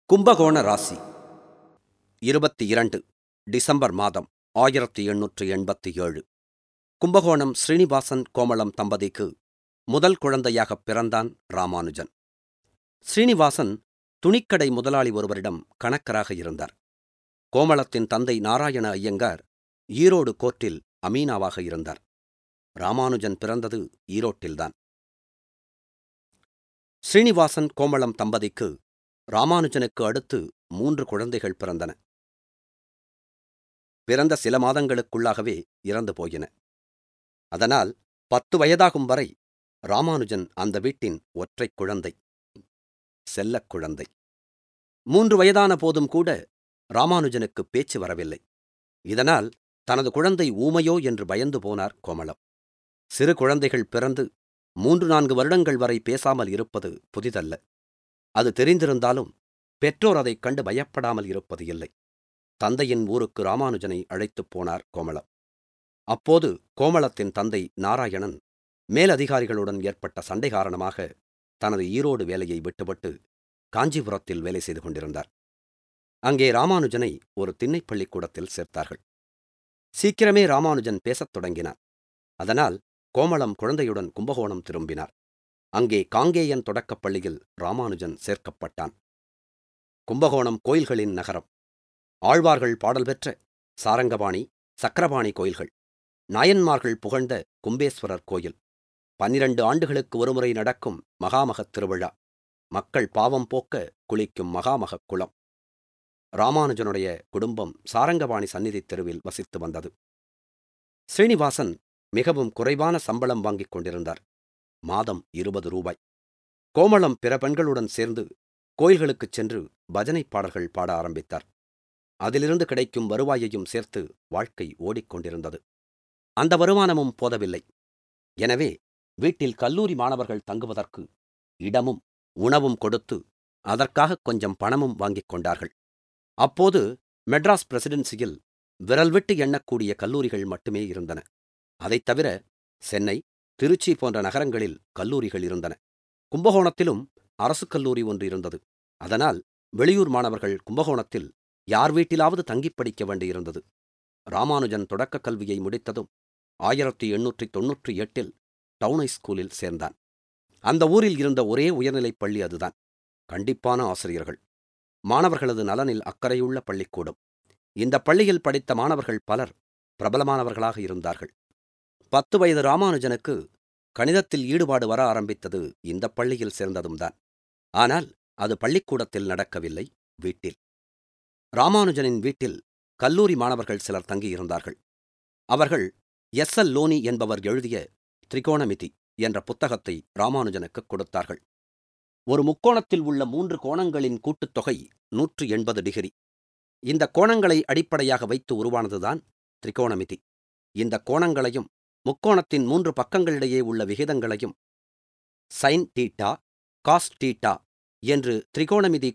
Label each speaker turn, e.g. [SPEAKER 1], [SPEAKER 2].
[SPEAKER 1] கும்பகோண ராசி இருபத்தி இரண்டு டிசம்பர் மாதம் ஆயிரத்தி எண்ணூற்று எண்பத்தி ஏழு கும்பகோணம் ஸ்ரீனிவாசன் கோமளம் தம்பதிக்கு முதல் குழந்தையாகப் பிறந்தான் ராமானுஜன் ஸ்ரீனிவாசன் துணிக்கடை முதலாளி ஒருவரிடம் கணக்கராக இருந்தார் கோமளத்தின் தந்தை நாராயண ஐயங்கார் ஈரோடு கோர்ட்டில் அமீனாவாக இருந்தார் ராமானுஜன் பிறந்தது ஈரோட்டில்தான் ஸ்ரீனிவாசன் கோமளம் தம்பதிக்கு ராமானுஜனுக்கு அடுத்து மூன்று குழந்தைகள் பிறந்தன பிறந்த சில மாதங்களுக்குள்ளாகவே இறந்து போயின அதனால் பத்து வயதாகும் வரை ராமானுஜன் அந்த வீட்டின் ஒற்றைக் குழந்தை செல்லக் குழந்தை மூன்று வயதான போதும் கூட ராமானுஜனுக்கு பேச்சு வரவில்லை இதனால் தனது குழந்தை ஊமையோ என்று பயந்து போனார் கோமளம் சிறு குழந்தைகள் பிறந்து மூன்று நான்கு வருடங்கள் வரை பேசாமல் இருப்பது புதிதல்ல அது தெரிந்திருந்தாலும் பெற்றோர் அதைக் கண்டு பயப்படாமல் இருப்பது இல்லை தந்தையின் ஊருக்கு ராமானுஜனை அழைத்துப் போனார் கோமளம் அப்போது கோமளத்தின் தந்தை நாராயணன் மேலதிகாரிகளுடன் ஏற்பட்ட சண்டை காரணமாக தனது ஈரோடு வேலையை விட்டுவிட்டு காஞ்சிபுரத்தில் வேலை செய்து கொண்டிருந்தார் அங்கே ராமானுஜனை ஒரு திண்ணைப் பள்ளிக்கூடத்தில் சேர்த்தார்கள் சீக்கிரமே ராமானுஜன் பேசத் தொடங்கினார் அதனால் கோமளம் குழந்தையுடன் கும்பகோணம் திரும்பினார் அங்கே காங்கேயன் தொடக்கப் பள்ளியில் ராமானுஜன் சேர்க்கப்பட்டான் கும்பகோணம் கோயில்களின் நகரம் ஆழ்வார்கள் பாடல் பெற்ற சாரங்கபாணி சக்கரபாணி கோயில்கள் நாயன்மார்கள் புகழ்ந்த கும்பேஸ்வரர் கோயில் பன்னிரண்டு ஆண்டுகளுக்கு ஒருமுறை நடக்கும் மகாமகத் திருவிழா மக்கள் பாவம் போக்க குளிக்கும் மகாமகக் குளம் ராமானுஜனுடைய குடும்பம் சாரங்கபாணி சந்நிதி தெருவில் வசித்து வந்தது ஸ்ரீனிவாசன் மிகவும் குறைவான சம்பளம் வாங்கிக் கொண்டிருந்தார் மாதம் இருபது ரூபாய் கோமளம் பிற பெண்களுடன் சேர்ந்து கோயில்களுக்குச் சென்று பஜனைப் பாடல்கள் பாட ஆரம்பித்தார் அதிலிருந்து கிடைக்கும் வருவாயையும் சேர்த்து வாழ்க்கை ஓடிக்கொண்டிருந்தது அந்த வருமானமும் போதவில்லை எனவே வீட்டில் கல்லூரி மாணவர்கள் தங்குவதற்கு இடமும் உணவும் கொடுத்து அதற்காக கொஞ்சம் பணமும் வாங்கிக் கொண்டார்கள் அப்போது மெட்ராஸ் பிரசிடென்சியில் விரல் விட்டு எண்ணக்கூடிய கல்லூரிகள் மட்டுமே இருந்தன அதைத் தவிர சென்னை திருச்சி போன்ற நகரங்களில் கல்லூரிகள் இருந்தன கும்பகோணத்திலும் அரசு கல்லூரி ஒன்று இருந்தது அதனால் வெளியூர் மாணவர்கள் கும்பகோணத்தில் யார் வீட்டிலாவது தங்கிப் படிக்க வேண்டியிருந்தது ராமானுஜன் தொடக்கக் கல்வியை முடித்ததும் ஆயிரத்தி எண்ணூற்றி தொன்னூற்றி எட்டில் டவுனை ஸ்கூலில் சேர்ந்தான் அந்த ஊரில் இருந்த ஒரே உயர்நிலைப் பள்ளி அதுதான் கண்டிப்பான ஆசிரியர்கள் மாணவர்களது நலனில் அக்கறையுள்ள பள்ளிக்கூடம் இந்த பள்ளியில் படித்த மாணவர்கள் பலர் பிரபலமானவர்களாக இருந்தார்கள் பத்து வயது ராமானுஜனுக்கு கணிதத்தில் ஈடுபாடு வர ஆரம்பித்தது இந்த பள்ளியில் சேர்ந்ததும் தான் ஆனால் அது பள்ளிக்கூடத்தில் நடக்கவில்லை வீட்டில் ராமானுஜனின் வீட்டில் கல்லூரி மாணவர்கள் சிலர் தங்கியிருந்தார்கள் அவர்கள் எஸ் எல் லோனி என்பவர் எழுதிய திரிகோணமிதி என்ற புத்தகத்தை ராமானுஜனுக்கு கொடுத்தார்கள் ஒரு முக்கோணத்தில் உள்ள மூன்று கோணங்களின் கூட்டுத்தொகை நூற்று எண்பது டிகிரி இந்த கோணங்களை அடிப்படையாக வைத்து உருவானதுதான் திரிகோணமிதி இந்த கோணங்களையும் முக்கோணத்தின் மூன்று பக்கங்களிடையே உள்ள விகிதங்களையும் சைன் டீட்டா காஸ் டீட்டா என்று திரிகோணமிதி